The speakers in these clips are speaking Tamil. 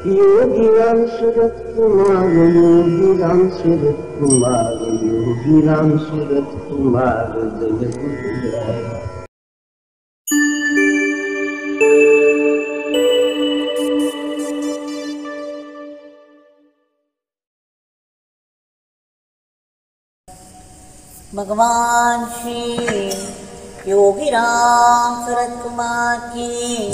योगी राम सूरत कुमार योगी राम सूरत कुमार योगी राम सूरत कुमार जय गुरुदेव भगवान श्री योगी राम सूरत कुमार की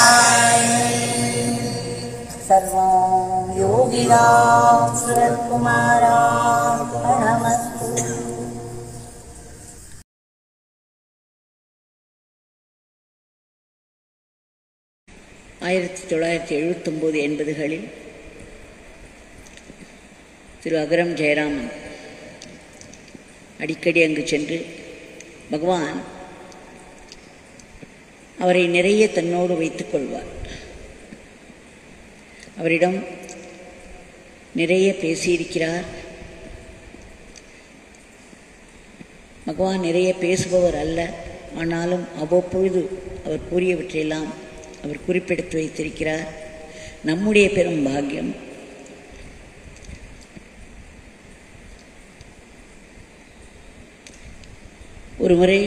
सर्वं योगी राम सूरत कुमारार्पणमस्तु ஆயிரத்தி தொள்ளாயிரத்தி எழுபத்தொம்போது எண்பதுகளில் திரு அகரம் ஜெயராமன் அடிக்கடி அங்கு சென்று பகவான் அவரை நிறைய தன்னோடு வைத்துக் கொள்வார் அவரிடம் நிறைய பேசியிருக்கிறார் பகவான் நிறைய பேசுபவர் அல்ல ஆனாலும் அவ்வப்பொழுது அவர் கூறியவற்றையெல்லாம் அவர் குறிப்பெடுத்து வைத்திருக்கிறார் நம்முடைய பெரும் பாக்கியம் ஒரு முறை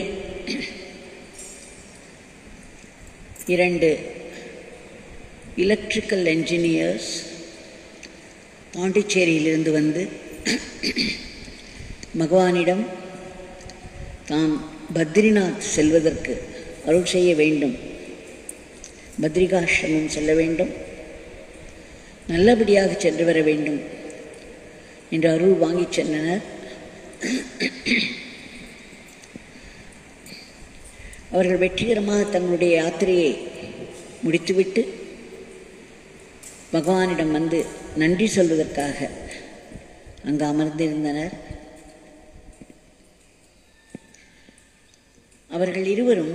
இரண்டு எலக்ட்ரிக்கல் என்ஜினியர்ஸ் பாண்டிச்சேரியிலிருந்து வந்து பகவானிடம் தாம் பத்ரிநாத் செல்வதற்கு அருள் செய்ய வேண்டும் பத்ரிகாசிரமம் செல்ல வேண்டும் நல்லபடியாக சென்று வர வேண்டும் என்று அருள் வாங்கிச் சென்றனர் அவர்கள் வெற்றிகரமாக தங்களுடைய யாத்திரையை முடித்துவிட்டு பகவானிடம் வந்து நன்றி சொல்வதற்காக அங்கு அமர்ந்திருந்தனர் அவர்கள் இருவரும்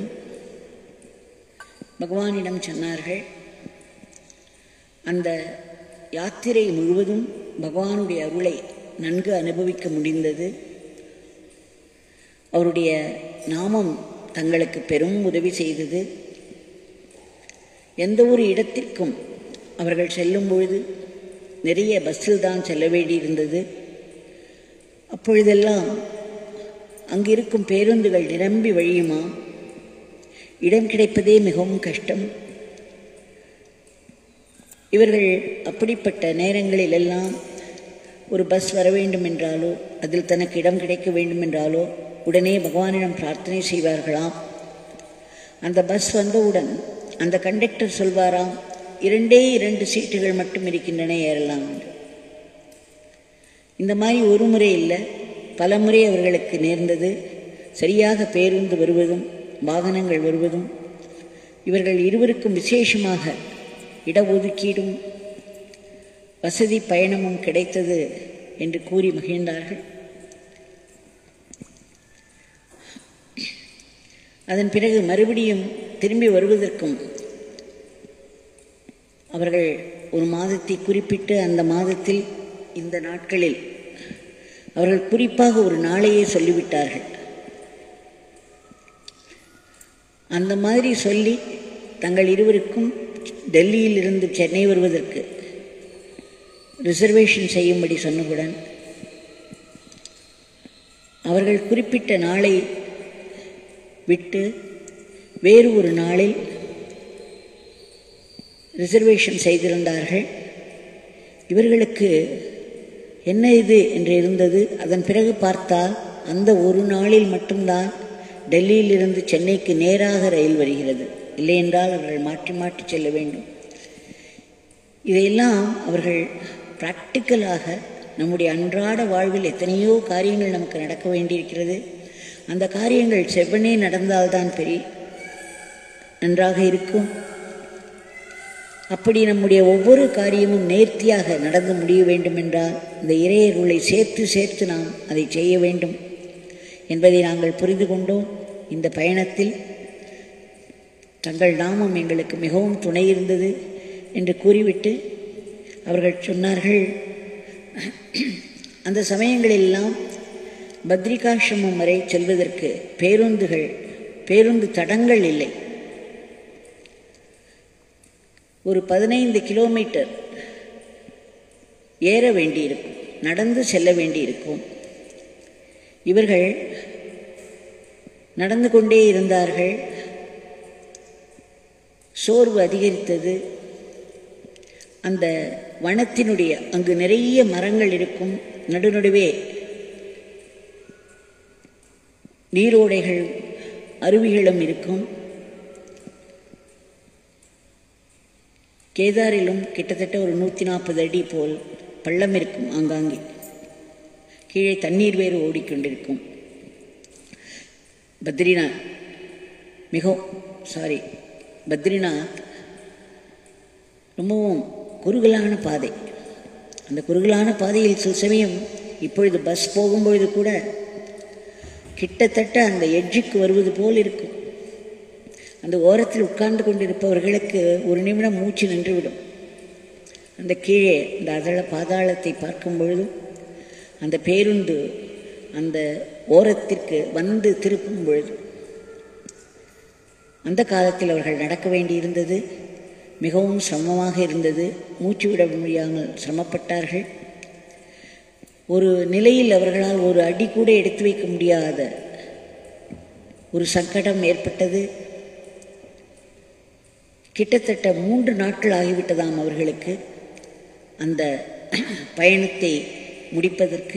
பகவானிடம் சொன்னார்கள் அந்த யாத்திரை முழுவதும் பகவானுடைய அருளை நன்கு அனுபவிக்க முடிந்தது அவருடைய நாமம் தங்களுக்கு பெரும் உதவி செய்தது எந்த ஒரு இடத்திற்கும் அவர்கள் செல்லும் பொழுது நிறைய பஸ்ஸில் தான் செல்ல வேண்டியிருந்தது அப்பொழுதெல்லாம் அங்கிருக்கும் பேருந்துகள் நிரம்பி வழியுமா இடம் கிடைப்பதே மிகவும் கஷ்டம் இவர்கள் அப்படிப்பட்ட நேரங்களில் எல்லாம் ஒரு பஸ் வர வேண்டும் என்றாலோ அதில் தனக்கு இடம் கிடைக்க வேண்டும் என்றாலோ உடனே பகவானிடம் பிரார்த்தனை செய்வார்களாம் அந்த பஸ் வந்தவுடன் அந்த கண்டக்டர் சொல்வாராம் இரண்டே இரண்டு சீட்டுகள் மட்டும் இருக்கின்றன ஏறலாம் என்று இந்த மாதிரி ஒரு முறை இல்லை பல முறை அவர்களுக்கு நேர்ந்தது சரியாக பேருந்து வருவதும் வாகனங்கள் வருவதும் இவர்கள் இருவருக்கும் விசேஷமாக இடஒதுக்கீடும் வசதி பயணமும் கிடைத்தது என்று கூறி மகிழ்ந்தார்கள் அதன் பிறகு மறுபடியும் திரும்பி வருவதற்கும் அவர்கள் ஒரு மாதத்தை குறிப்பிட்டு அந்த மாதத்தில் இந்த நாட்களில் அவர்கள் குறிப்பாக ஒரு நாளையே சொல்லிவிட்டார்கள் அந்த மாதிரி சொல்லி தங்கள் இருவருக்கும் டெல்லியில் இருந்து சென்னை வருவதற்கு ரிசர்வேஷன் செய்யும்படி சொன்னவுடன் அவர்கள் குறிப்பிட்ட நாளை விட்டு வேறு ஒரு நாளில் ரிசர்வேஷன் செய்திருந்தார்கள் இவர்களுக்கு என்ன இது என்று இருந்தது அதன் பிறகு பார்த்தால் அந்த ஒரு நாளில் மட்டும்தான் டெல்லியிலிருந்து சென்னைக்கு நேராக ரயில் வருகிறது இல்லையென்றால் அவர்கள் மாற்றி மாற்றி செல்ல வேண்டும் இதையெல்லாம் அவர்கள் ப்ராக்டிக்கலாக நம்முடைய அன்றாட வாழ்வில் எத்தனையோ காரியங்கள் நமக்கு நடக்க வேண்டியிருக்கிறது அந்த காரியங்கள் செவ்வனே நடந்தால்தான் பெரிய நன்றாக இருக்கும் அப்படி நம்முடைய ஒவ்வொரு காரியமும் நேர்த்தியாக நடந்து முடிய வேண்டும் என்றால் இந்த இறையருளை சேர்த்து சேர்த்து நாம் அதை செய்ய வேண்டும் என்பதை நாங்கள் புரிந்து கொண்டோம் இந்த பயணத்தில் தங்கள் நாமம் எங்களுக்கு மிகவும் துணை இருந்தது என்று கூறிவிட்டு அவர்கள் சொன்னார்கள் அந்த சமயங்களெல்லாம் பத்ரிகாசிரமம் வரை செல்வதற்கு பேருந்துகள் பேருந்து தடங்கள் இல்லை ஒரு பதினைந்து கிலோமீட்டர் ஏற வேண்டியிருக்கும் நடந்து செல்ல வேண்டியிருக்கும் இவர்கள் நடந்து கொண்டே இருந்தார்கள் சோர்வு அதிகரித்தது அந்த வனத்தினுடைய அங்கு நிறைய மரங்கள் இருக்கும் நடுநடுவே நீரோடைகள் அருவிகளும் இருக்கும் கேதாரிலும் கிட்டத்தட்ட ஒரு நூற்றி நாற்பது அடி போல் பள்ளம் இருக்கும் ஆங்காங்கே கீழே தண்ணீர் வேறு ஓடிக்கொண்டிருக்கும் பத்ரிநாத் மிகவும் சாரி பத்ரிநாத் ரொம்பவும் குறுகலான பாதை அந்த குறுகலான பாதையில் சில சமயம் இப்பொழுது பஸ் போகும்பொழுது கூட கிட்டத்தட்ட அந்த எட்ஜுக்கு வருவது போல் இருக்கும் அந்த ஓரத்தில் உட்கார்ந்து கொண்டிருப்பவர்களுக்கு ஒரு நிமிடம் மூச்சு நின்றுவிடும் அந்த கீழே அந்த அதள பாதாளத்தை பார்க்கும் பொழுதும் அந்த பேருந்து அந்த ஓரத்திற்கு வந்து திருப்பும் பொழுது அந்த காலத்தில் அவர்கள் நடக்க வேண்டியிருந்தது மிகவும் சிரமமாக இருந்தது மூச்சு விட முடியாமல் சிரமப்பட்டார்கள் ஒரு நிலையில் அவர்களால் ஒரு அடி கூட எடுத்து வைக்க முடியாத ஒரு சங்கடம் ஏற்பட்டது கிட்டத்தட்ட மூன்று நாட்கள் ஆகிவிட்டதாம் அவர்களுக்கு அந்த பயணத்தை முடிப்பதற்கு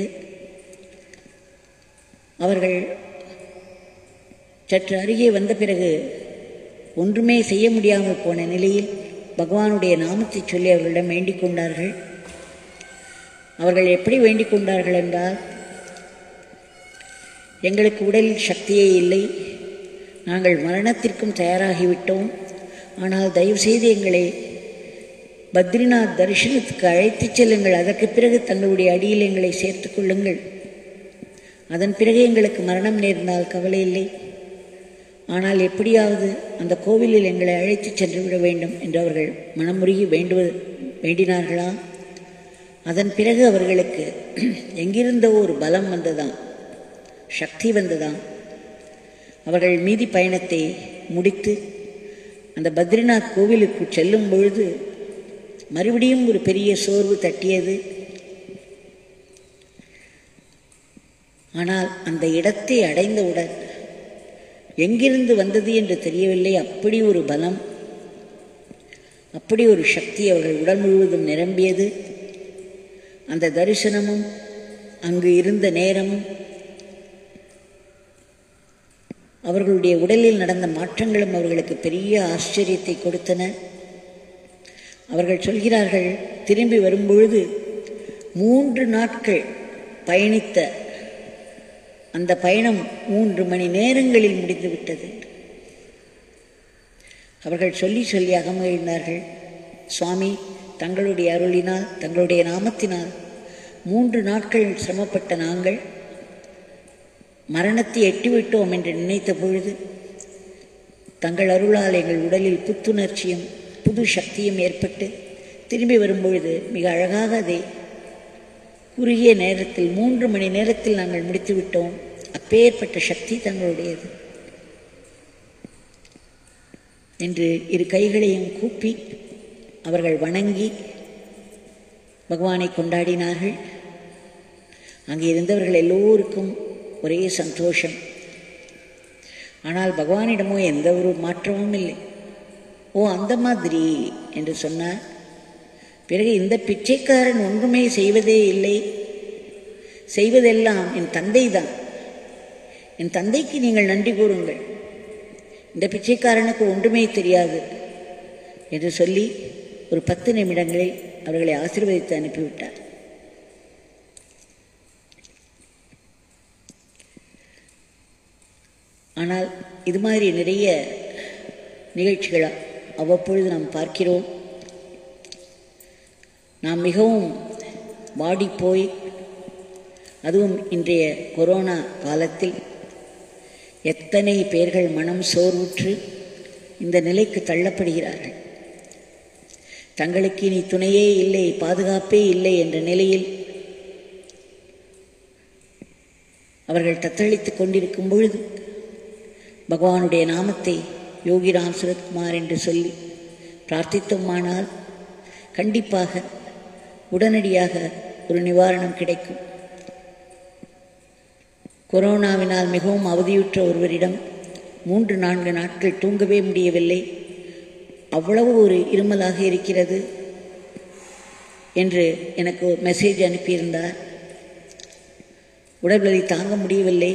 அவர்கள் சற்று அருகே வந்த பிறகு ஒன்றுமே செய்ய முடியாமல் போன நிலையில் பகவானுடைய நாமத்தை சொல்லி அவர்களிடம் வேண்டிக் கொண்டார்கள் அவர்கள் எப்படி வேண்டிக் கொண்டார்கள் என்றால் எங்களுக்கு உடலில் சக்தியே இல்லை நாங்கள் மரணத்திற்கும் தயாராகிவிட்டோம் ஆனால் தயவுசெய்து எங்களை பத்ரிநாத் தரிசனத்துக்கு அழைத்துச் செல்லுங்கள் அதற்கு பிறகு தங்களுடைய அடியில் எங்களை சேர்த்துக் கொள்ளுங்கள் அதன் பிறகு எங்களுக்கு மரணம் நேர்ந்தால் கவலை இல்லை ஆனால் எப்படியாவது அந்த கோவிலில் எங்களை அழைத்துச் சென்று விட வேண்டும் என்று அவர்கள் மனமுருகி வேண்டுவது வேண்டினார்களா அதன் பிறகு அவர்களுக்கு எங்கிருந்தோ ஒரு பலம் வந்ததாம் சக்தி வந்ததாம் அவர்கள் மீதி பயணத்தை முடித்து அந்த பத்ரிநாத் கோவிலுக்கு செல்லும் பொழுது மறுபடியும் ஒரு பெரிய சோர்வு தட்டியது ஆனால் அந்த இடத்தை அடைந்தவுடன் எங்கிருந்து வந்தது என்று தெரியவில்லை அப்படி ஒரு பலம் அப்படி ஒரு சக்தி அவர்கள் உடல் முழுவதும் நிரம்பியது அந்த தரிசனமும் அங்கு இருந்த நேரமும் அவர்களுடைய உடலில் நடந்த மாற்றங்களும் அவர்களுக்கு பெரிய ஆச்சரியத்தை கொடுத்தன அவர்கள் சொல்கிறார்கள் திரும்பி வரும்பொழுது மூன்று நாட்கள் பயணித்த அந்த பயணம் மூன்று மணி நேரங்களில் முடிந்துவிட்டது அவர்கள் சொல்லி சொல்லி அகமகிழ்ந்தார்கள் சுவாமி தங்களுடைய அருளினால் தங்களுடைய நாமத்தினால் மூன்று நாட்கள் சிரமப்பட்ட நாங்கள் மரணத்தை எட்டிவிட்டோம் என்று நினைத்த பொழுது தங்கள் அருளால் எங்கள் உடலில் புத்துணர்ச்சியும் புது சக்தியும் ஏற்பட்டு திரும்பி வரும்பொழுது மிக அழகாக அதை குறுகிய நேரத்தில் மூன்று மணி நேரத்தில் நாங்கள் முடித்துவிட்டோம் அப்பேற்பட்ட சக்தி தங்களுடையது என்று இரு கைகளையும் கூப்பி அவர்கள் வணங்கி பகவானை கொண்டாடினார்கள் அங்கே இருந்தவர்கள் எல்லோருக்கும் ஒரே சந்தோஷம் ஆனால் பகவானிடமோ எந்த ஒரு மாற்றமும் இல்லை ஓ அந்த மாதிரி என்று சொன்னார் பிறகு இந்த பிச்சைக்காரன் ஒன்றுமே செய்வதே இல்லை செய்வதெல்லாம் என் தந்தை தான் என் தந்தைக்கு நீங்கள் நன்றி கூறுங்கள் இந்த பிச்சைக்காரனுக்கு ஒன்றுமே தெரியாது என்று சொல்லி ஒரு பத்து நிமிடங்களில் அவர்களை ஆசீர்வதித்து அனுப்பிவிட்டார் ஆனால் இது மாதிரி நிறைய நிகழ்ச்சிகளை அவ்வப்பொழுது நாம் பார்க்கிறோம் நாம் மிகவும் வாடி போய் அதுவும் இன்றைய கொரோனா காலத்தில் எத்தனை பேர்கள் மனம் சோர்வுற்று இந்த நிலைக்கு தள்ளப்படுகிறார்கள் தங்களுக்கு இனி துணையே இல்லை பாதுகாப்பே இல்லை என்ற நிலையில் அவர்கள் தத்தளித்துக் கொண்டிருக்கும் பொழுது பகவானுடைய நாமத்தை யோகிராம் சுரத்குமார் என்று சொல்லி பிரார்த்தித்தோமானால் கண்டிப்பாக உடனடியாக ஒரு நிவாரணம் கிடைக்கும் கொரோனாவினால் மிகவும் அவதியுற்ற ஒருவரிடம் மூன்று நான்கு நாட்கள் தூங்கவே முடியவில்லை அவ்வளவு ஒரு இருமலாக இருக்கிறது என்று எனக்கு ஒரு மெசேஜ் அனுப்பியிருந்தார் உடல்வலி தாங்க முடியவில்லை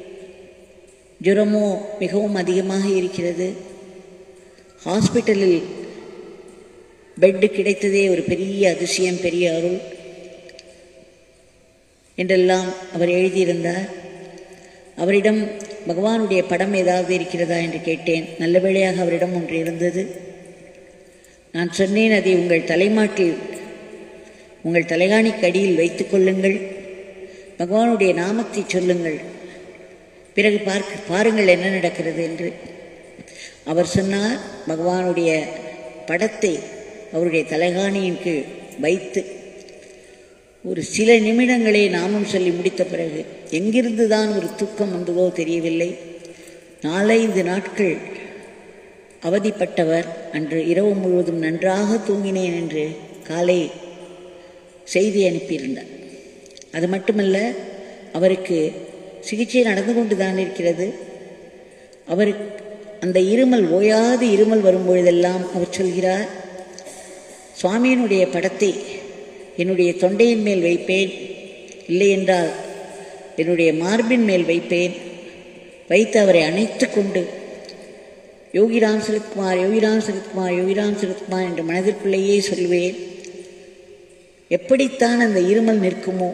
ஜுரமோ மிகவும் அதிகமாக இருக்கிறது ஹாஸ்பிட்டலில் பெட்டு கிடைத்ததே ஒரு பெரிய அதிசயம் பெரிய அருள் என்றெல்லாம் அவர் எழுதியிருந்தார் அவரிடம் பகவானுடைய படம் ஏதாவது இருக்கிறதா என்று கேட்டேன் நல்ல வேளையாக அவரிடம் ஒன்று இருந்தது நான் சொன்னேன் அதை உங்கள் தலைமாட்டில் உங்கள் தலைகாணிக்கு அடியில் வைத்துக் கொள்ளுங்கள் பகவானுடைய நாமத்தை சொல்லுங்கள் பிறகு பார்க்க பாருங்கள் என்ன நடக்கிறது என்று அவர் சொன்னார் பகவானுடைய படத்தை அவருடைய தலைகாணியின் கீழ் வைத்து ஒரு சில நிமிடங்களே நாமம் சொல்லி முடித்த பிறகு எங்கிருந்து தான் ஒரு தூக்கம் வந்ததோ தெரியவில்லை நாலைந்து நாட்கள் அவதிப்பட்டவர் அன்று இரவு முழுவதும் நன்றாக தூங்கினேன் என்று காலை செய்தி அனுப்பியிருந்தார் அது மட்டுமல்ல அவருக்கு சிகிச்சை நடந்து கொண்டு தான் இருக்கிறது அவர் அந்த இருமல் ஓயாது இருமல் வரும்பொழுதெல்லாம் அவர் சொல்கிறார் சுவாமியினுடைய படத்தை என்னுடைய தொண்டையின் மேல் வைப்பேன் இல்லை என்றால் என்னுடைய மார்பின் மேல் வைப்பேன் வைத்து அவரை அணைத்து கொண்டு யோகிராம் சரத்குமார் யோகிராம் சரத்குமார் யோகிராம் சரத்குமார் என்ற மனதிற்குள்ளேயே சொல்வேன் எப்படித்தான் அந்த இருமல் நிற்குமோ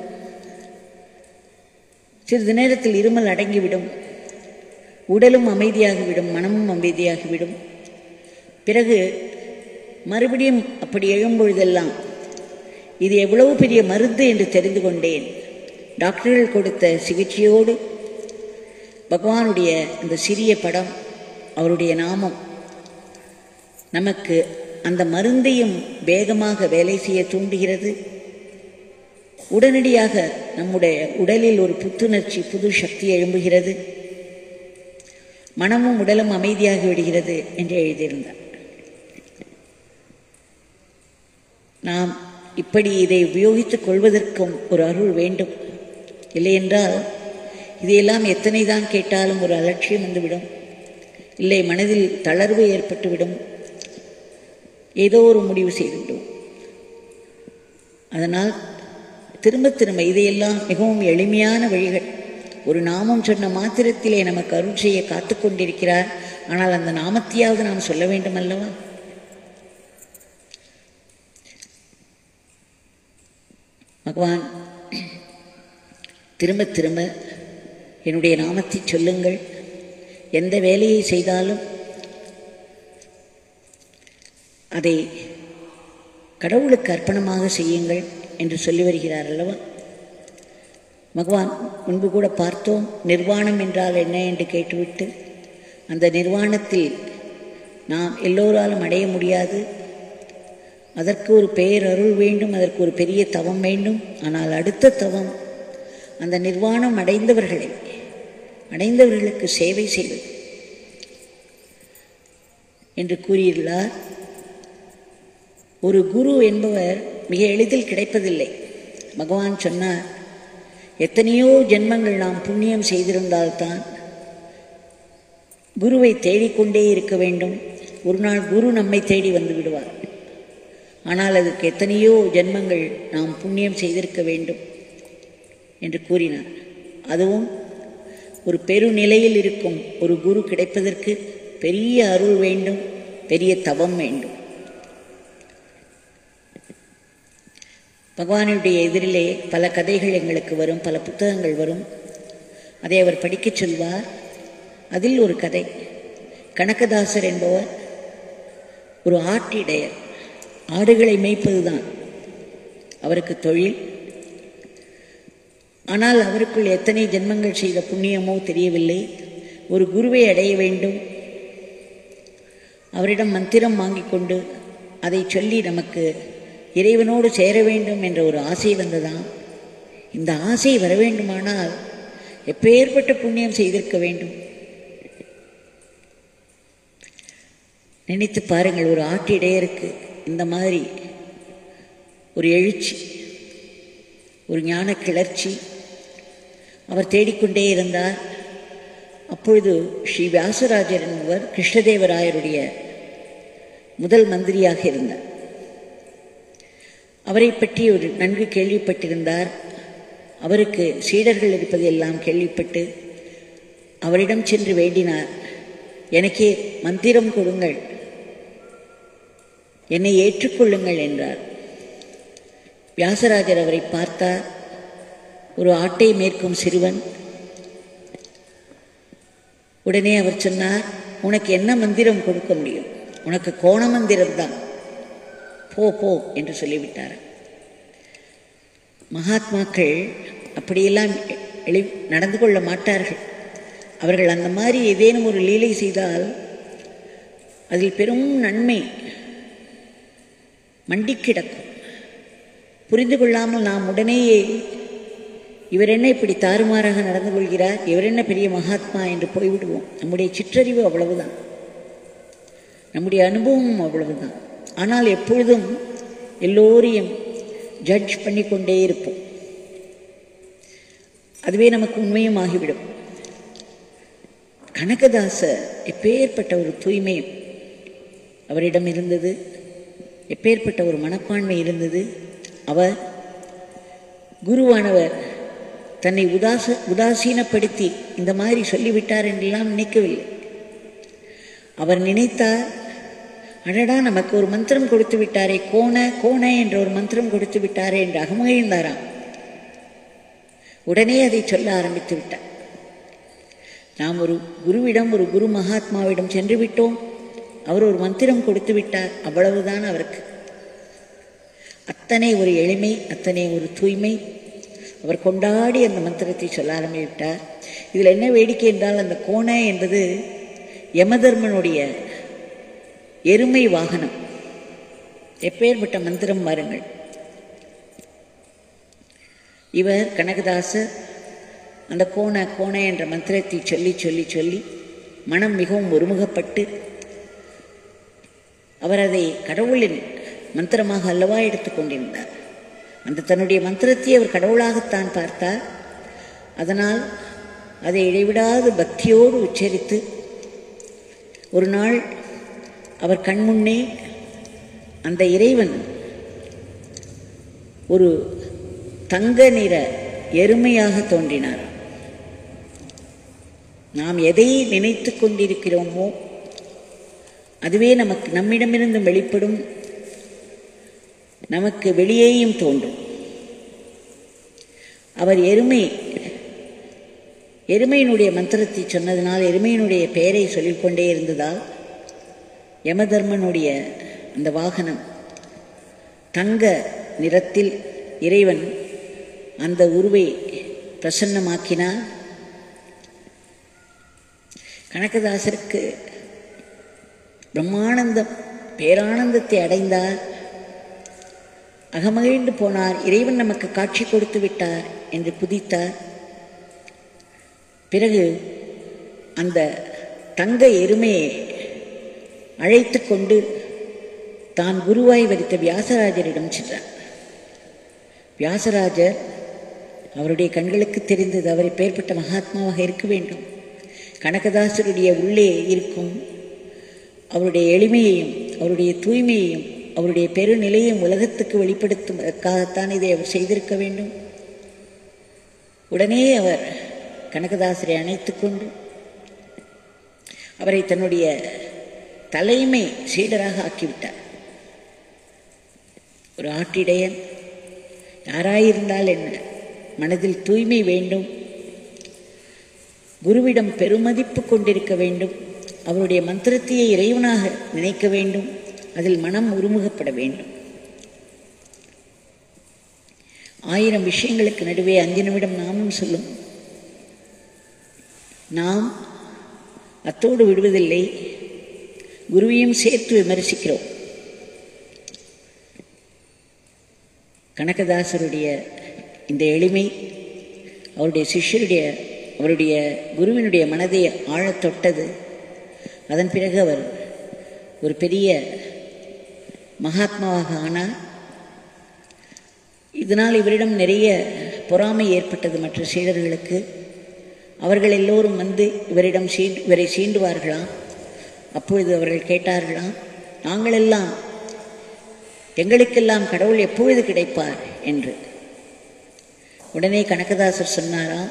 சிறிது நேரத்தில் இருமல் அடங்கிவிடும் உடலும் அமைதியாகிவிடும் மனமும் அமைதியாகிவிடும் பிறகு மறுபடியும் அப்படி எழும்பொழுதெல்லாம் இது எவ்வளவு பெரிய மருந்து என்று தெரிந்து கொண்டேன் டாக்டர்கள் கொடுத்த சிகிச்சையோடு பகவானுடைய அந்த சிறிய படம் அவருடைய நாமம் நமக்கு அந்த மருந்தையும் வேகமாக வேலை செய்ய தூண்டுகிறது உடனடியாக நம்முடைய உடலில் ஒரு புத்துணர்ச்சி புது சக்தி எழும்புகிறது மனமும் உடலும் அமைதியாகி விடுகிறது என்று எழுதியிருந்தார் நாம் இப்படி இதை உபயோகித்துக் கொள்வதற்கும் ஒரு அருள் வேண்டும் இல்லையென்றால் இதையெல்லாம் எத்தனை தான் கேட்டாலும் ஒரு அலட்சியம் வந்துவிடும் இல்லை மனதில் தளர்வு ஏற்பட்டுவிடும் ஏதோ ஒரு முடிவு செய்துவிடும் அதனால் திரும்ப திரும்ப இதையெல்லாம் மிகவும் எளிமையான வழிகள் ஒரு நாமம் சொன்ன மாத்திரத்திலே நமக்கு அருள் செய்ய காத்து கொண்டிருக்கிறார் ஆனால் அந்த நாமத்தையாவது நாம் சொல்ல வேண்டும் அல்லவா பகவான் திரும்ப திரும்ப என்னுடைய நாமத்தை சொல்லுங்கள் எந்த வேலையை செய்தாலும் அதை கடவுளுக்கு அர்ப்பணமாக செய்யுங்கள் என்று சொல்லி வருகிறார் அல்லவா பகவான் முன்பு கூட பார்த்தோம் நிர்வாணம் என்றால் என்ன என்று கேட்டுவிட்டு அந்த நிர்வாணத்தில் நாம் எல்லோராலும் அடைய முடியாது அதற்கு ஒரு பேரருள் வேண்டும் அதற்கு ஒரு பெரிய தவம் வேண்டும் ஆனால் அடுத்த தவம் அந்த நிர்வாணம் அடைந்தவர்களை அடைந்தவர்களுக்கு சேவை செய்வது என்று கூறியுள்ளார் ஒரு குரு என்பவர் மிக எளிதில் கிடைப்பதில்லை பகவான் சொன்னார் எத்தனையோ ஜென்மங்கள் நாம் புண்ணியம் செய்திருந்தால்தான் குருவை தேடிக்கொண்டே இருக்க வேண்டும் ஒரு நாள் குரு நம்மை தேடி வந்து விடுவார் ஆனால் அதற்கு எத்தனையோ ஜென்மங்கள் நாம் புண்ணியம் செய்திருக்க வேண்டும் என்று கூறினார் அதுவும் ஒரு பெருநிலையில் இருக்கும் ஒரு குரு கிடைப்பதற்கு பெரிய அருள் வேண்டும் பெரிய தவம் வேண்டும் பகவானுடைய எதிரிலே பல கதைகள் எங்களுக்கு வரும் பல புத்தகங்கள் வரும் அதை அவர் படிக்கச் சொல்வார் அதில் ஒரு கதை கனகதாசர் என்பவர் ஒரு ஆட்டிடையர் ஆடுகளை மேய்ப்பதுதான் அவருக்கு தொழில் ஆனால் அவருக்குள் எத்தனை ஜென்மங்கள் செய்த புண்ணியமோ தெரியவில்லை ஒரு குருவை அடைய வேண்டும் அவரிடம் மந்திரம் வாங்கிக் கொண்டு அதை சொல்லி நமக்கு இறைவனோடு சேர வேண்டும் என்ற ஒரு ஆசை வந்ததாம் இந்த ஆசை வர வேண்டுமானால் எப்பேற்பட்ட புண்ணியம் செய்திருக்க வேண்டும் நினைத்து பாருங்கள் ஒரு ஆட்டிடையருக்கு இந்த மாதிரி ஒரு எழுச்சி ஒரு ஞான கிளர்ச்சி அவர் தேடிக்கொண்டே இருந்தார் அப்பொழுது ஸ்ரீ வியாசராஜர் என்பவர் கிருஷ்ணதேவராயருடைய முதல் மந்திரியாக இருந்தார் அவரை பற்றி ஒரு நன்கு கேள்விப்பட்டிருந்தார் அவருக்கு சீடர்கள் இருப்பது எல்லாம் கேள்விப்பட்டு அவரிடம் சென்று வேண்டினார் எனக்கே மந்திரம் கொடுங்கள் என்னை ஏற்றுக்கொள்ளுங்கள் என்றார் வியாசராஜர் அவரை பார்த்தார் ஒரு ஆட்டை மேற்கும் சிறுவன் உடனே அவர் சொன்னார் உனக்கு என்ன மந்திரம் கொடுக்க முடியும் உனக்கு கோண மந்திரம் தான் போ போ என்று சொல்லிவிட்டார் மகாத்மாக்கள் அப்படியெல்லாம் எளி நடந்து கொள்ள மாட்டார்கள் அவர்கள் அந்த மாதிரி ஏதேனும் ஒரு லீலை செய்தால் அதில் பெரும் நன்மை மண்டி கிடக்கும் புரிந்து கொள்ளாமல் நாம் உடனேயே இவர் என்ன இப்படி தாறுமாறாக நடந்து கொள்கிறார் இவர் என்ன பெரிய மகாத்மா என்று போய்விடுவோம் நம்முடைய சிற்றறிவு அவ்வளவுதான் நம்முடைய அனுபவமும் அவ்வளவுதான் ஆனால் எப்பொழுதும் எல்லோரையும் ஜட்ஜ் பண்ணிக்கொண்டே இருப்போம் அதுவே நமக்கு உண்மையும் ஆகிவிடும் கனகதாசர் எப்பேற்பட்ட ஒரு தூய்மை அவரிடம் இருந்தது எப்பேற்பட்ட ஒரு மனப்பான்மை இருந்தது அவர் குருவானவர் தன்னை உதாச உதாசீனப்படுத்தி இந்த மாதிரி சொல்லிவிட்டார் என்றெல்லாம் நினைக்கவில்லை அவர் நினைத்தார் அடடா நமக்கு ஒரு மந்திரம் கொடுத்து விட்டாரே கோண கோண என்ற ஒரு மந்திரம் கொடுத்து விட்டாரே என்று அகமகிழ்ந்தாராம் உடனே அதை சொல்ல ஆரம்பித்து விட்டார் நாம் ஒரு குருவிடம் ஒரு குரு மகாத்மாவிடம் சென்று விட்டோம் அவர் ஒரு மந்திரம் கொடுத்து விட்டார் அவ்வளவுதான் அவருக்கு அத்தனை ஒரு எளிமை அத்தனை ஒரு தூய்மை அவர் கொண்டாடி அந்த மந்திரத்தை சொல்ல ஆரம்பிவிட்டார் இதில் என்ன வேடிக்கை என்றால் அந்த கோண என்பது யமதர்மனுடைய எருமை வாகனம் எப்பேற்பட்ட மந்திரம் பாருங்கள் இவர் கனகதாசர் அந்த கோண கோண என்ற மந்திரத்தை சொல்லி சொல்லி சொல்லி மனம் மிகவும் ஒருமுகப்பட்டு அவர் அதை கடவுளின் மந்திரமாக அல்லவா எடுத்துக்கொண்டிருந்தார் அந்த தன்னுடைய மந்திரத்தை அவர் கடவுளாகத்தான் பார்த்தார் அதனால் அதை இடைவிடாது பக்தியோடு உச்சரித்து ஒரு நாள் அவர் கண்முன்னே அந்த இறைவன் ஒரு தங்க நிற எருமையாக தோன்றினார் நாம் எதை நினைத்து கொண்டிருக்கிறோமோ அதுவே நமக்கு நம்மிடமிருந்து வெளிப்படும் நமக்கு வெளியேயும் தோன்றும் அவர் எருமை எருமையினுடைய மந்திரத்தை சொன்னதனால் எருமையினுடைய பெயரை சொல்லிக்கொண்டே இருந்ததால் யமதர்மனுடைய அந்த வாகனம் தங்க நிறத்தில் இறைவன் அந்த உருவை பிரசன்னமாக்கினார் கனகதாசருக்கு பிரம்மானந்தம் பேரானந்தத்தை அடைந்தார் அகமகிழ்ந்து போனார் இறைவன் நமக்கு காட்சி கொடுத்து விட்டார் என்று குதித்தார் பிறகு அந்த தங்க எருமையை அழைத்து கொண்டு தான் குருவாய் வரித்த வியாசராஜரிடம் சென்றார் வியாசராஜர் அவருடைய கண்களுக்கு தெரிந்தது அவரை பெயர்பட்ட மகாத்மாவாக இருக்க வேண்டும் கனகதாசருடைய உள்ளே இருக்கும் அவருடைய எளிமையையும் அவருடைய தூய்மையையும் அவருடைய பெருநிலையும் உலகத்துக்கு வெளிப்படுத்துவதற்காகத்தான் இதை அவர் செய்திருக்க வேண்டும் உடனே அவர் கனகதாசரை அணைத்துக் கொண்டு அவரை தன்னுடைய தலைமை சீடராக ஆக்கிவிட்டார் ஒரு ஆட்டிடையன் யாராயிருந்தால் என்ன மனதில் தூய்மை வேண்டும் குருவிடம் பெருமதிப்பு கொண்டிருக்க வேண்டும் அவருடைய மந்திரத்தையே இறைவனாக நினைக்க வேண்டும் அதில் மனம் உருமுகப்பட வேண்டும் ஆயிரம் விஷயங்களுக்கு நடுவே அஞ்சு நிமிடம் நாமும் சொல்லும் நாம் அத்தோடு விடுவதில்லை குருவையும் சேர்த்து விமர்சிக்கிறோம் கனகதாசருடைய இந்த எளிமை அவருடைய சிஷ்யருடைய அவருடைய குருவினுடைய மனதை ஆழத் தொட்டது அதன் பிறகு அவர் ஒரு பெரிய மகாத்மாவாக ஆனார் இதனால் இவரிடம் நிறைய பொறாமை ஏற்பட்டது மற்ற சீடர்களுக்கு அவர்கள் எல்லோரும் வந்து இவரிடம் சீ இவரை சீண்டுவார்களாம் அப்பொழுது அவர்கள் கேட்டார்களாம் நாங்களெல்லாம் எங்களுக்கெல்லாம் கடவுள் எப்பொழுது கிடைப்பார் என்று உடனே கனகதாசர் சொன்னாராம்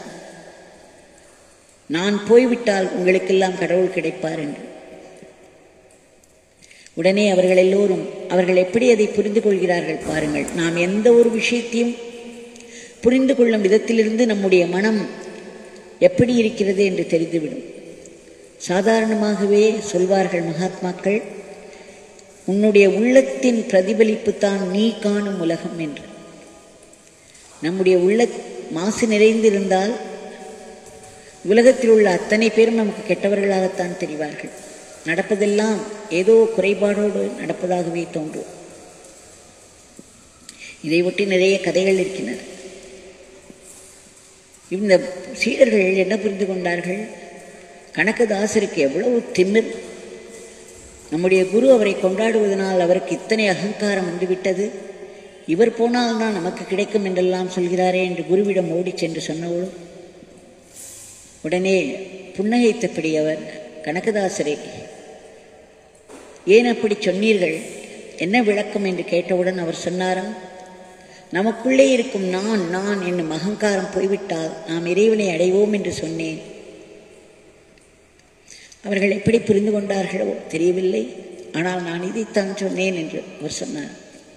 நான் போய்விட்டால் உங்களுக்கெல்லாம் கடவுள் கிடைப்பார் என்று உடனே அவர்கள் எல்லோரும் அவர்கள் எப்படி அதை புரிந்து கொள்கிறார்கள் பாருங்கள் நாம் எந்த ஒரு விஷயத்தையும் புரிந்து கொள்ளும் விதத்திலிருந்து நம்முடைய மனம் எப்படி இருக்கிறது என்று தெரிந்துவிடும் சாதாரணமாகவே சொல்வார்கள் மகாத்மாக்கள் உன்னுடைய உள்ளத்தின் பிரதிபலிப்பு தான் நீ காணும் உலகம் என்று நம்முடைய உள்ள மாசு நிறைந்திருந்தால் உலகத்தில் உள்ள அத்தனை பேரும் நமக்கு கெட்டவர்களாகத்தான் தெரிவார்கள் நடப்பதெல்லாம் ஏதோ குறைபாடோடு நடப்பதாகவே தோன்றும் இதை ஒட்டி நிறைய கதைகள் இருக்கின்றன இந்த சீடர்கள் என்ன புரிந்து கொண்டார்கள் கனகதாசருக்கு எவ்வளவு திமிர் நம்முடைய குரு அவரை கொண்டாடுவதனால் அவருக்கு இத்தனை அகங்காரம் வந்துவிட்டது இவர் போனால்தான் நமக்கு கிடைக்கும் என்றெல்லாம் சொல்கிறாரே என்று குருவிடம் ஓடிச் சென்று சொன்னவளும் உடனே புன்னகைத்தபடி அவர் கனகதாசரை ஏன் அப்படி சொன்னீர்கள் என்ன விளக்கம் என்று கேட்டவுடன் அவர் சொன்னாராம் நமக்குள்ளே இருக்கும் நான் நான் என்னும் அகங்காரம் போய்விட்டால் நாம் இறைவனை அடைவோம் என்று சொன்னேன் அவர்கள் எப்படி புரிந்து கொண்டார்களோ தெரியவில்லை ஆனால் நான் இதைத்தான் சொன்னேன் என்று அவர் சொன்னார்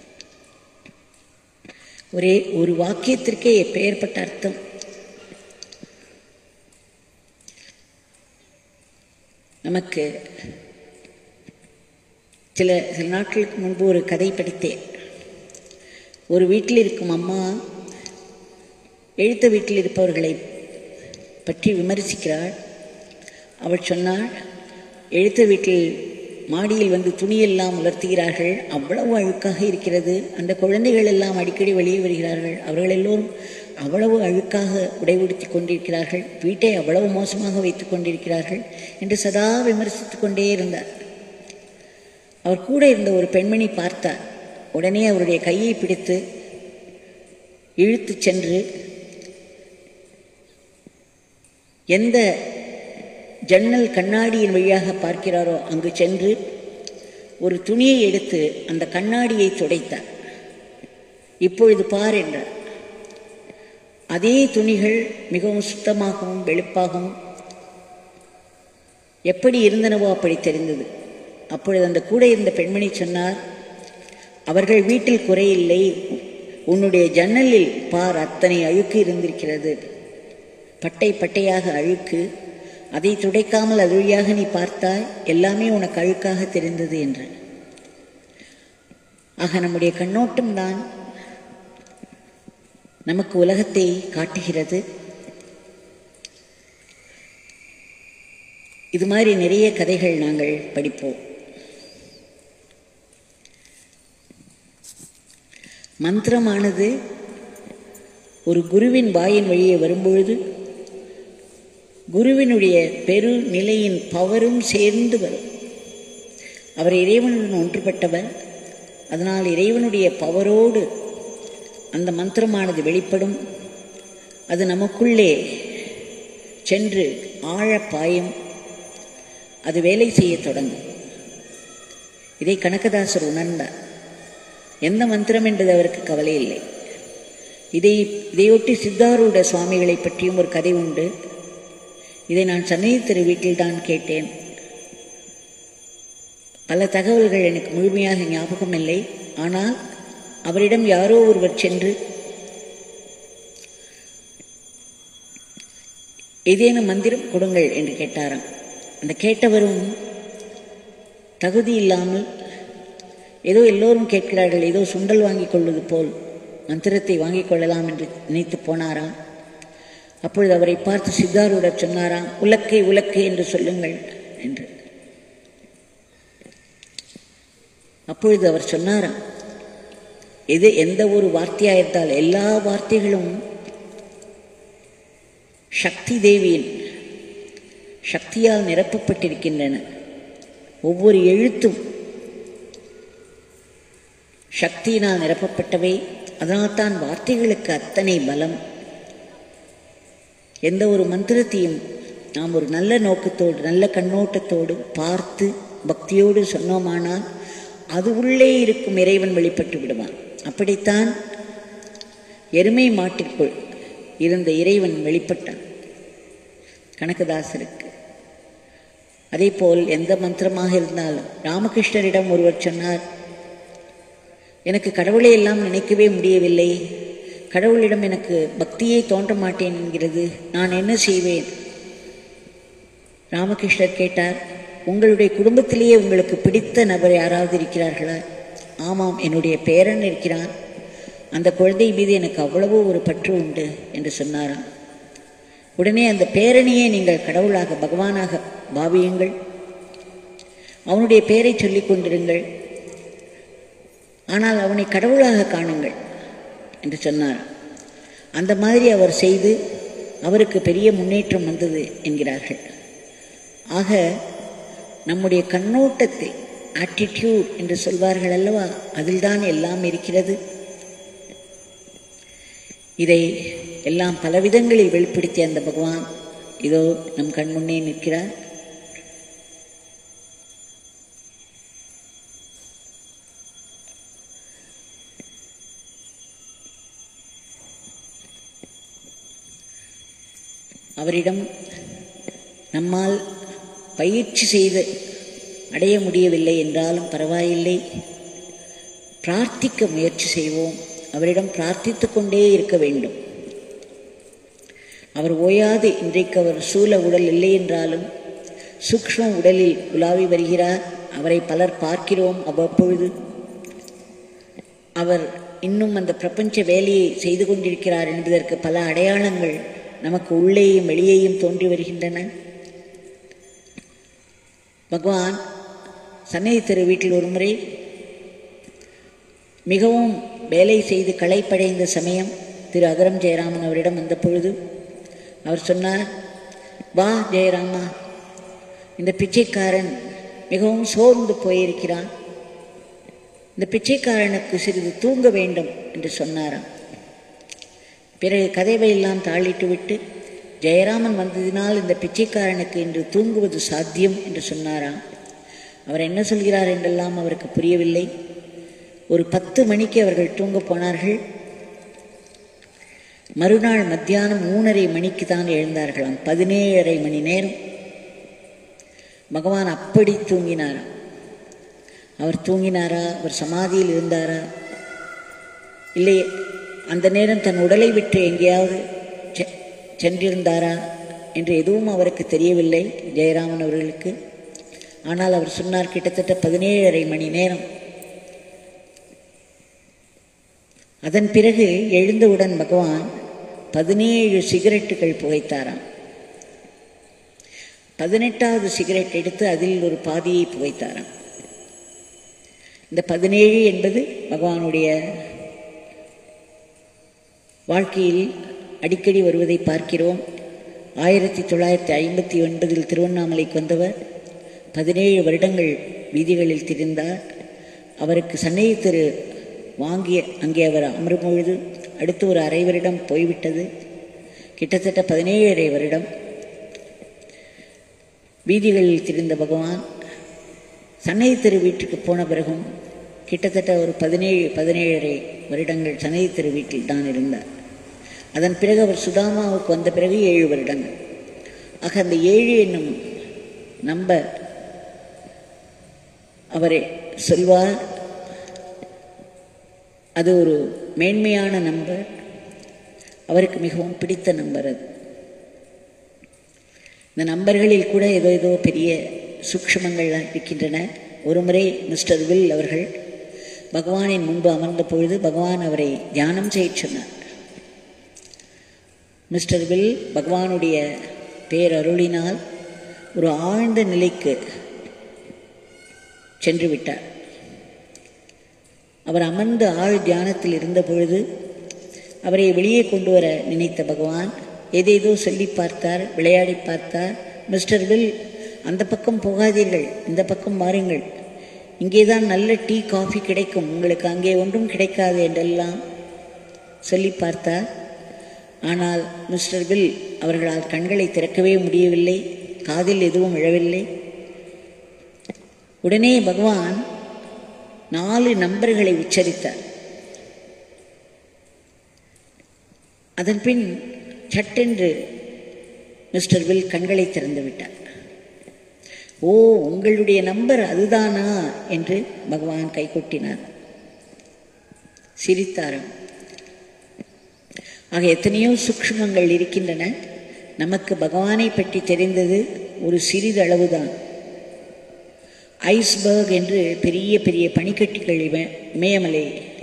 ஒரே ஒரு வாக்கியத்திற்கே எப்பேற்பட்ட அர்த்தம் நமக்கு சில சில நாட்களுக்கு முன்பு ஒரு கதை படித்தேன் ஒரு வீட்டில் இருக்கும் அம்மா எழுத்த வீட்டில் இருப்பவர்களை பற்றி விமர்சிக்கிறாள் அவள் சொன்னாள் எழுத்த வீட்டில் மாடியில் வந்து துணியெல்லாம் உலர்த்துகிறார்கள் அவ்வளவு அழுக்காக இருக்கிறது அந்த குழந்தைகள் எல்லாம் அடிக்கடி வெளியே வருகிறார்கள் அவர்கள் எல்லோரும் அவ்வளவு அழுக்காக உடை உடுத்தி கொண்டிருக்கிறார்கள் வீட்டை அவ்வளவு மோசமாக வைத்துக் கொண்டிருக்கிறார்கள் என்று சதா விமர்சித்துக் கொண்டே இருந்தார் அவர் கூட இருந்த ஒரு பெண்மணி பார்த்தார் உடனே அவருடைய கையை பிடித்து இழுத்துச் சென்று எந்த ஜன்னல் கண்ணாடியின் வழியாக பார்க்கிறாரோ அங்கு சென்று ஒரு துணியை எடுத்து அந்த கண்ணாடியை துடைத்தார் இப்பொழுது பார் என்றார் அதே துணிகள் மிகவும் சுத்தமாகவும் வெளுப்பாகவும் எப்படி இருந்தனவோ அப்படி தெரிந்தது அப்பொழுது அந்த கூட இருந்த பெண்மணி சொன்னார் அவர்கள் வீட்டில் குறையில்லை உன்னுடைய ஜன்னலில் பார் அத்தனை அழுக்கு இருந்திருக்கிறது பட்டை பட்டையாக அழுக்கு அதை துடைக்காமல் அது வழியாக நீ பார்த்தாய் எல்லாமே உனக்கு அழுக்காக தெரிந்தது என்று ஆக நம்முடைய கண்ணோட்டம் தான் நமக்கு உலகத்தை காட்டுகிறது இது மாதிரி நிறைய கதைகள் நாங்கள் படிப்போம் மந்திரமானது ஒரு குருவின் வாயின் வழியே வரும்பொழுது குருவினுடைய பெரு நிலையின் பவரும் சேர்ந்து வரும் அவர் இறைவனுடன் ஒன்றுபட்டவர் அதனால் இறைவனுடைய பவரோடு அந்த மந்திரமானது வெளிப்படும் அது நமக்குள்ளே சென்று ஆழ பாயும் அது வேலை செய்ய தொடங்கும் இதை கனகதாசர் உணர்ந்தார் எந்த மந்திரம் என்பது அவருக்கு கவலை இல்லை இதை இதையொட்டி சித்தாரூட சுவாமிகளை பற்றியும் ஒரு கதை உண்டு இதை நான் சன்னதி திரு வீட்டில் தான் கேட்டேன் பல தகவல்கள் எனக்கு முழுமையாக ஞாபகம் இல்லை ஆனால் அவரிடம் யாரோ ஒருவர் சென்று ஏதேனும் மந்திரம் கொடுங்கள் என்று கேட்டாராம் அந்த கேட்டவரும் தகுதி இல்லாமல் ஏதோ எல்லோரும் கேட்கிறார்கள் ஏதோ சுண்டல் வாங்கிக் கொள்வது போல் மந்திரத்தை வாங்கிக் கொள்ளலாம் என்று நினைத்து போனாராம் அப்பொழுது அவரை பார்த்து சித்தாரூடர் சொன்னாராம் உலக்கை உலக்கை என்று சொல்லுங்கள் என்று அப்பொழுது அவர் சொன்னாராம் எது எந்த ஒரு வார்த்தையாக இருந்தால் எல்லா வார்த்தைகளும் சக்தி தேவியின் சக்தியால் நிரப்பப்பட்டிருக்கின்றன ஒவ்வொரு எழுத்தும் சக்தியினால் நிரப்பப்பட்டவை அதனால்தான் வார்த்தைகளுக்கு அத்தனை பலம் எந்த ஒரு மந்திரத்தையும் நாம் ஒரு நல்ல நோக்கத்தோடு நல்ல கண்ணோட்டத்தோடு பார்த்து பக்தியோடு சொன்னோமானால் அது உள்ளே இருக்கும் இறைவன் வெளிப்பட்டு விடுவான் அப்படித்தான் எருமை மாட்டிற்குள் இருந்த இறைவன் வெளிப்பட்டான் கனகதாசருக்கு அதேபோல் எந்த மந்திரமாக இருந்தாலும் ராமகிருஷ்ணரிடம் ஒருவர் சொன்னார் எனக்கு கடவுளை எல்லாம் நினைக்கவே முடியவில்லை கடவுளிடம் எனக்கு பக்தியே தோன்ற மாட்டேன் என்கிறது நான் என்ன செய்வேன் ராமகிருஷ்ணர் கேட்டார் உங்களுடைய குடும்பத்திலேயே உங்களுக்கு பிடித்த நபர் யாராவது இருக்கிறார்களா ஆமாம் என்னுடைய பேரன் இருக்கிறான் அந்த குழந்தை மீது எனக்கு அவ்வளவோ ஒரு பற்று உண்டு என்று சொன்னாராம் உடனே அந்த பேரனையே நீங்கள் கடவுளாக பகவானாக பாவியுங்கள் அவனுடைய பெயரை சொல்லிக் கொண்டிருங்கள் ஆனால் அவனை கடவுளாக காணுங்கள் என்று சொன்னார் அந்த மாதிரி அவர் செய்து அவருக்கு பெரிய முன்னேற்றம் வந்தது என்கிறார்கள் ஆக நம்முடைய கண்ணோட்டத்தில் ஆட்டிடியூட் என்று சொல்வார்கள் அல்லவா அதில்தான் எல்லாம் இருக்கிறது இதை எல்லாம் பலவிதங்களில் வெளிப்படுத்திய அந்த பகவான் இதோ நம் கண் முன்னே நிற்கிறார் அவரிடம் நம்மால் பயிற்சி செய்து அடைய முடியவில்லை என்றாலும் பரவாயில்லை பிரார்த்திக்க முயற்சி செய்வோம் அவரிடம் பிரார்த்தித்து கொண்டே இருக்க வேண்டும் அவர் ஓயாது இன்றைக்கு அவர் சூழ உடல் இல்லை என்றாலும் சூக்ஷ்ம உடலில் உலாவி வருகிறார் அவரை பலர் பார்க்கிறோம் அவ்வப்பொழுது அவர் இன்னும் அந்த பிரபஞ்ச வேலையை செய்து கொண்டிருக்கிறார் என்பதற்கு பல அடையாளங்கள் நமக்கு உள்ளேயும் வெளியேயும் தோன்றி வருகின்றன பகவான் சன்னதி தெரு வீட்டில் ஒரு முறை மிகவும் வேலை செய்து களைப்படைந்த சமயம் திரு அகரம் ஜெயராமன் அவரிடம் வந்த பொழுது அவர் சொன்னார் வா ஜெயராமா இந்த பிச்சைக்காரன் மிகவும் சோர்ந்து போயிருக்கிறான் இந்த பிச்சைக்காரனுக்கு சிறிது தூங்க வேண்டும் என்று சொன்னாராம் பிறகு கதைவை எல்லாம் தாளிட்டு விட்டு ஜெயராமன் வந்ததினால் இந்த பிச்சைக்காரனுக்கு இன்று தூங்குவது சாத்தியம் என்று சொன்னாராம் அவர் என்ன சொல்கிறார் என்றெல்லாம் அவருக்கு புரியவில்லை ஒரு பத்து மணிக்கு அவர்கள் தூங்கப் போனார்கள் மறுநாள் மத்தியானம் மூணரை மணிக்கு தான் எழுந்தார்களாம் பதினேழரை மணி நேரம் பகவான் அப்படி தூங்கினாராம் அவர் தூங்கினாரா அவர் சமாதியில் இருந்தாரா இல்லை அந்த நேரம் தன் உடலை விட்டு எங்கேயாவது செ- சென்றிருந்தாரா என்று எதுவும் அவருக்கு தெரியவில்லை ஜெயராமன் அவர்களுக்கு ஆனால் அவர் சொன்னார் கிட்டத்தட்ட பதினேழரை மணி நேரம் அதன் பிறகு எழுந்தவுடன் பகவான் பதினேழு சிகரெட்டுகள் புகைத்தாராம் பதினெட்டாவது சிகரெட் எடுத்து அதில் ஒரு பாதியை புகைத்தாராம் இந்த பதினேழு என்பது பகவானுடைய வாழ்க்கையில் அடிக்கடி வருவதை பார்க்கிறோம் ஆயிரத்தி தொள்ளாயிரத்தி ஐம்பத்தி ஒன்பதில் திருவண்ணாமலைக்கு வந்தவர் பதினேழு வருடங்கள் வீதிகளில் திரிந்தார் அவருக்கு சன்னதி திரு வாங்கிய அங்கே அவர் அமரும் பொழுது அடுத்து ஒரு அரை வருடம் போய்விட்டது கிட்டத்தட்ட பதினேழரை வருடம் வீதிகளில் திரிந்த பகவான் சன்னதி தெரு வீட்டுக்கு போன பிறகும் கிட்டத்தட்ட ஒரு பதினேழு பதினேழரை வருடங்கள் சன்னதி தெரு வீட்டில் தான் இருந்தார் அதன் பிறகு அவர் சுதாமாவுக்கு வந்த பிறகு ஏழு வருடங்கள் ஆக அந்த ஏழு என்னும் நம்பர் அவரை சொல்வார் அது ஒரு மேன்மையான நம்பர் அவருக்கு மிகவும் பிடித்த நம்பர் அது இந்த நம்பர்களில் கூட ஏதோ ஏதோ பெரிய சூக்ஷ்மங்கள்லாம் இருக்கின்றன ஒரு முறை மிஸ்டர் வில் அவர்கள் பகவானின் முன்பு அமர்ந்த பொழுது பகவான் அவரை தியானம் செய்யச் சொன்னார் மிஸ்டர் வில் பகவானுடைய பேரருளினால் ஒரு ஆழ்ந்த நிலைக்கு சென்று விட்டார் அவர் அமர்ந்த ஆழ் தியானத்தில் இருந்த பொழுது அவரை வெளியே கொண்டு வர நினைத்த பகவான் ஏதேதோ சொல்லி பார்த்தார் விளையாடி பார்த்தார் மிஸ்டர் வில் அந்த பக்கம் போகாதீர்கள் இந்த பக்கம் வாருங்கள் இங்கே தான் நல்ல டீ காஃபி கிடைக்கும் உங்களுக்கு அங்கே ஒன்றும் கிடைக்காது என்றெல்லாம் சொல்லி பார்த்தார் ஆனால் மிஸ்டர் வில் அவர்களால் கண்களை திறக்கவே முடியவில்லை காதில் எதுவும் விழவில்லை உடனே பகவான் நாலு நம்பர்களை உச்சரித்தார் அதன் பின் சட்டென்று மிஸ்டர் வில் கண்களை திறந்து விட்டார் ஓ உங்களுடைய நம்பர் அதுதானா என்று பகவான் கைகொட்டினார் சிரித்தாரம் ஆக எத்தனையோ சூக்ஷ்மங்கள் இருக்கின்றன நமக்கு பகவானை பற்றி தெரிந்தது ஒரு சிறிதளவுதான் ஐஸ்பர்க் என்று பெரிய பெரிய பனிக்கட்டிகள் இம- இமயமலை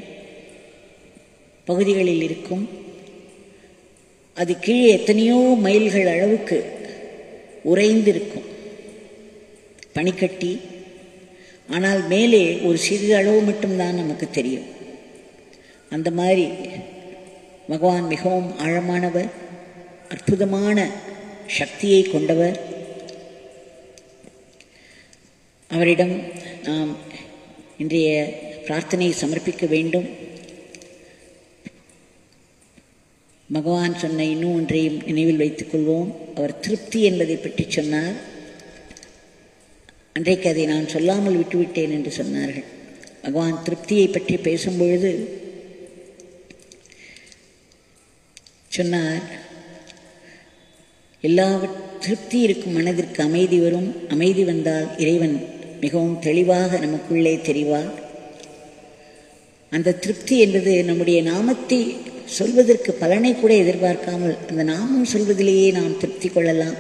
பகுதிகளில் இருக்கும் அது கீழே எத்தனையோ மைல்கள் அளவுக்கு உறைந்திருக்கும் பனிக்கட்டி ஆனால் மேலே ஒரு சிறிது அளவு மட்டும்தான் நமக்கு தெரியும் அந்த மாதிரி பகவான் மிகவும் ஆழமானவர் அற்புதமான சக்தியை கொண்டவர் அவரிடம் நாம் இன்றைய பிரார்த்தனையை சமர்ப்பிக்க வேண்டும் பகவான் சொன்ன இன்னும் ஒன்றையும் நினைவில் வைத்துக் கொள்வோம் அவர் திருப்தி என்பதை பற்றி சொன்னார் அன்றைக்கு அதை நான் சொல்லாமல் விட்டுவிட்டேன் என்று சொன்னார்கள் பகவான் திருப்தியை பற்றி பேசும்பொழுது சொன்னார் எல்லா திருப்தி இருக்கும் மனதிற்கு அமைதி வரும் அமைதி வந்தால் இறைவன் மிகவும் தெளிவாக நமக்குள்ளே தெரிவார் அந்த திருப்தி என்பது நம்முடைய நாமத்தை சொல்வதற்கு பலனை கூட எதிர்பார்க்காமல் அந்த நாமம் சொல்வதிலேயே நாம் திருப்தி கொள்ளலாம்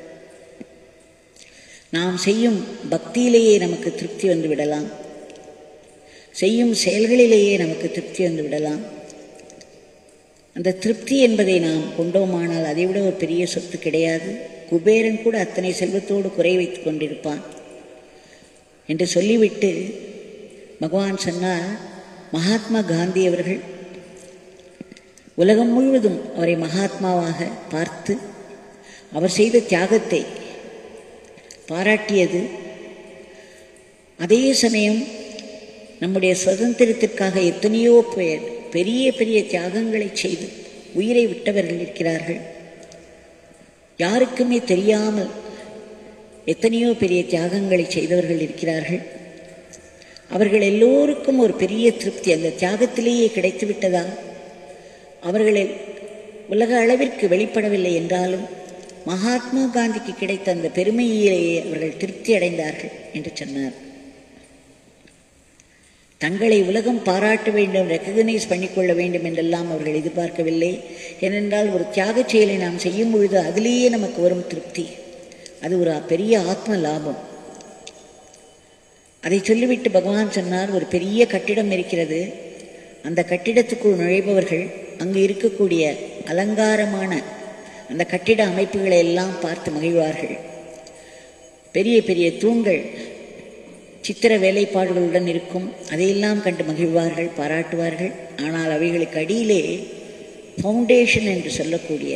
நாம் செய்யும் பக்தியிலேயே நமக்கு திருப்தி வந்து விடலாம் செய்யும் செயல்களிலேயே நமக்கு திருப்தி வந்து விடலாம் அந்த திருப்தி என்பதை நாம் கொண்டோமானால் அதைவிட ஒரு பெரிய சொத்து கிடையாது குபேரன் கூட அத்தனை செல்வத்தோடு குறை வைத்துக் கொண்டிருப்பான் என்று சொல்லிவிட்டு பகவான் சொன்னார் மகாத்மா காந்தி அவர்கள் உலகம் முழுவதும் அவரை மகாத்மாவாக பார்த்து அவர் செய்த தியாகத்தை பாராட்டியது அதே சமயம் நம்முடைய சுதந்திரத்திற்காக எத்தனையோ பேர் பெரிய பெரிய தியாகங்களை செய்து உயிரை விட்டவர்கள் இருக்கிறார்கள் யாருக்குமே தெரியாமல் எத்தனையோ பெரிய தியாகங்களை செய்தவர்கள் இருக்கிறார்கள் அவர்கள் எல்லோருக்கும் ஒரு பெரிய திருப்தி அந்த தியாகத்திலேயே கிடைத்து விட்டதா அவர்களை உலக அளவிற்கு வெளிப்படவில்லை என்றாலும் மகாத்மா காந்திக்கு கிடைத்த அந்த பெருமையிலேயே அவர்கள் திருப்தி அடைந்தார்கள் என்று சொன்னார் தங்களை உலகம் பாராட்ட வேண்டும் ரெக்கக்னைஸ் பண்ணிக்கொள்ள வேண்டும் என்றெல்லாம் அவர்கள் எதிர்பார்க்கவில்லை ஏனென்றால் ஒரு தியாக செயலை நாம் செய்யும் பொழுது அதிலேயே நமக்கு வரும் திருப்தி அது ஒரு பெரிய ஆத்ம லாபம் அதை சொல்லிவிட்டு பகவான் சொன்னார் ஒரு பெரிய கட்டிடம் இருக்கிறது அந்த கட்டிடத்துக்குள் நுழைபவர்கள் அங்கு இருக்கக்கூடிய அலங்காரமான அந்த கட்டிட அமைப்புகளை எல்லாம் பார்த்து மகிழ்வார்கள் பெரிய பெரிய தூண்கள் சித்திர வேலைப்பாடுகளுடன் இருக்கும் அதையெல்லாம் கண்டு மகிழ்வார்கள் பாராட்டுவார்கள் ஆனால் அவைகளுக்கு அடியிலே ஃபவுண்டேஷன் என்று சொல்லக்கூடிய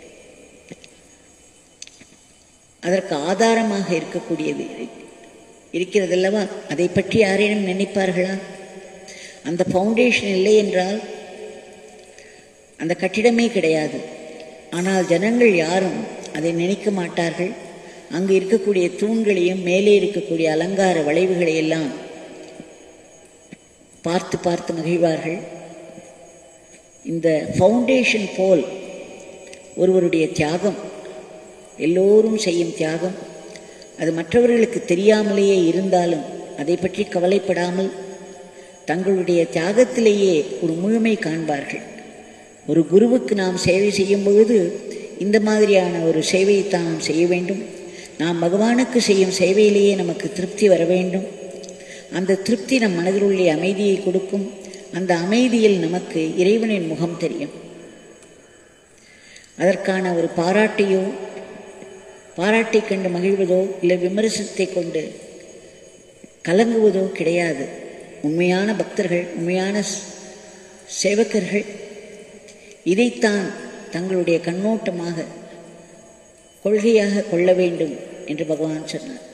அதற்கு ஆதாரமாக இருக்கக்கூடியது இருக்கிறதல்லவா அதை பற்றி யாரேனும் நினைப்பார்களா அந்த ஃபவுண்டேஷன் இல்லை என்றால் அந்த கட்டிடமே கிடையாது ஆனால் ஜனங்கள் யாரும் அதை நினைக்க மாட்டார்கள் அங்கு இருக்கக்கூடிய தூண்களையும் மேலே இருக்கக்கூடிய அலங்கார வளைவுகளை எல்லாம் பார்த்து பார்த்து மகிழ்வார்கள் இந்த ஃபவுண்டேஷன் போல் ஒருவருடைய தியாகம் எல்லோரும் செய்யும் தியாகம் அது மற்றவர்களுக்கு தெரியாமலேயே இருந்தாலும் அதை பற்றி கவலைப்படாமல் தங்களுடைய தியாகத்திலேயே ஒரு முழுமை காண்பார்கள் ஒரு குருவுக்கு நாம் சேவை செய்யும் பொழுது இந்த மாதிரியான ஒரு சேவையைத்தான் நாம் செய்ய வேண்டும் நாம் பகவானுக்கு செய்யும் சேவையிலேயே நமக்கு திருப்தி வர வேண்டும் அந்த திருப்தி நம் மனதில் உள்ள அமைதியை கொடுக்கும் அந்த அமைதியில் நமக்கு இறைவனின் முகம் தெரியும் அதற்கான ஒரு பாராட்டையோ பாராட்டை கண்டு மகிழ்வதோ இல்லை விமர்சனத்தை கொண்டு கலங்குவதோ கிடையாது உண்மையான பக்தர்கள் உண்மையான ஸ்- சேவகர்கள் இதைத்தான் தங்களுடைய கண்ணோட்டமாக கொள்கையாக கொள்ள வேண்டும் என்று பகவான் சொன்னார்